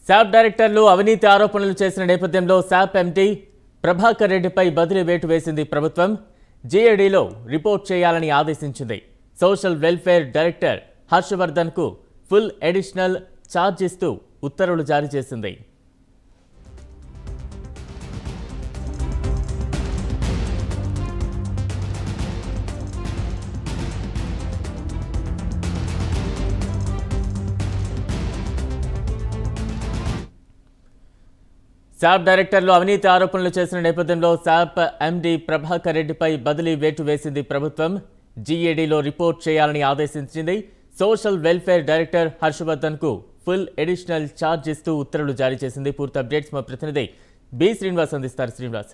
SAAP డైరెక్టర్లు అవినీతి ఆరోపణలు చేసిన నేపథ్యంలో శాప్ ఎంటీ ప్రభాకర్ రెడ్డిపై బదిలీ వేటు వేసింది ప్రభుత్వం జేఏడీలో రిపోర్ట్ చేయాలని ఆదేశించింది సోషల్ వెల్ఫేర్ డైరెక్టర్ హర్షవర్ధన్కు ఫుల్ అడిషనల్ ఛార్జ్ ఇస్తూ ఉత్తర్వులు జారీ చేసింది శాప్ డైరెక్టర్లు అవినీతి ఆరోపణలు చేసిన నేపథ్యంలో శాప్ ఎండీ ప్రభాకర్ రెడ్డిపై బదిలీ వేటు వేసింది ప్రభుత్వం జీఏడీలో రిపోర్ట్ చేయాలని ఆదేశించింది సోషల్ వెల్ఫేర్ డైరెక్టర్ హర్షవర్ధన్ కు ఫుల్ అడిషనల్ ఛార్జ్ ఇస్తూ ఉత్తర్వులు జారీ చేసింది పూర్తి అప్డేట్స్ మా ప్రతినిధి బి శ్రీనివాస్ అందిస్తారు శ్రీనివాస్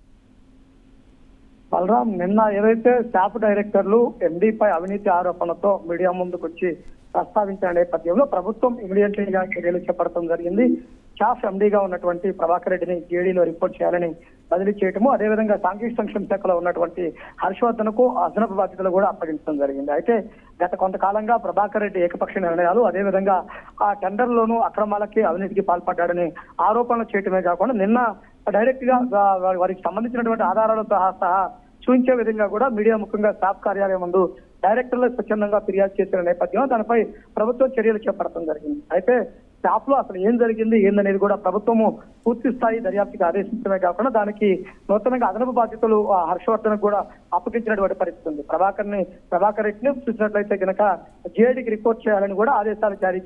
బలరాం నిన్న ఏదైతే స్టాఫ్ డైరెక్టర్లు ఎండీపై అవినీతి ఆరోపణలతో మీడియా ముందుకు వచ్చి ప్రస్తావించిన నేపథ్యంలో ప్రభుత్వం ఇమీడియట్లీ గా చర్యలు చేపట్టడం జరిగింది స్టాఫ్ ఎండీగా ఉన్నటువంటి ప్రభాకర్ రెడ్డిని జేడీలో రిపోర్ట్ చేయాలని బదిలీ చేయటము అదేవిధంగా సాంఘిక సంక్షేమ శాఖలో ఉన్నటువంటి హర్షవర్ధన్కు అదనపు బాధ్యతలు కూడా అప్పగించడం జరిగింది అయితే గత కొంతకాలంగా ప్రభాకర్ రెడ్డి ఏకపక్ష నిర్ణయాలు అదేవిధంగా ఆ టెండర్లోనూ అక్రమాలకి అవినీతికి పాల్పడ్డాడని ఆరోపణలు చేయటమే కాకుండా నిన్న డైరెక్ట్ గా వా- వా- వారికి సంబంధించినటువంటి ఆధారాలతో సహా చూపించే విధంగా కూడా మీడియా ముఖ్యంగా స్టాఫ్ కార్యాలయం ముందు డైరెక్టర్లు స్వచ్ఛందంగా ఫిర్యాదు చేసిన నేపథ్యంలో దానిపై ప్రభుత్వం చర్యలు చేపట్టడం జరిగింది అయితే స్టాఫ్ లో అసలు ఏం జరిగింది ఏందనేది కూడా ప్రభుత్వము పూర్తి స్థాయి దర్యాప్తుకి ఆదేశించడమే కాకుండా దానికి నూతనంగా అదనపు బాధ్యతలు ఆ హర్షవర్ధన్ కూడా అప్పగించినటువంటి పరిస్థితి ఉంది ప్రభాకర్ ని ప్రభాకర్ రెడ్డిని చూసినట్లయితే కనుక జేడీకి రిపోర్ట్ చేయాలని కూడా ఆదేశాలు జారీ